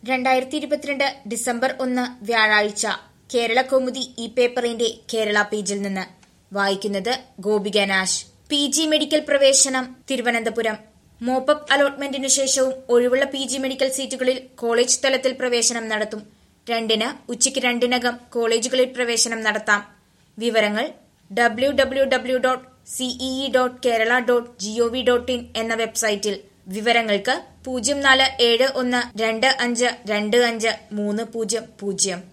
രണ്ടായിരത്തി ഇരുപത്തിരണ്ട് ഡിസംബർ ഒന്ന് വ്യാഴാഴ്ച കേരള കൗമുദി ഇ പേപ്പറിന്റെ കേരള പേജിൽ നിന്ന് വായിക്കുന്നത് Gopika Nash P G medical പ്രവേശനം തിരുവനന്തപുരം മോപ്പപ്പ് അലോട്ട്മെന്റിനു ശേഷവും ഒഴിവുള്ള പി ജി മെഡിക്കൽ സീറ്റുകളിൽ കോളേജ് തലത്തിൽ പ്രവേശനം നടത്തും രണ്ടിന് ഉച്ചയ്ക്ക് രണ്ടിനകം കോളേജുകളിൽ പ്രവേശനം നടത്താം വിവരങ്ങൾ W W W dot CEE dot Kerala dot GOV dot in എന്ന വെബ്സൈറ്റിൽ വിവരങ്ങൾക്ക് പൂജ്യം നാല് ഏഴ് ഒന്ന് രണ്ട് അഞ്ച് രണ്ട് അഞ്ച് മൂന്ന് പൂജ്യം പൂജ്യം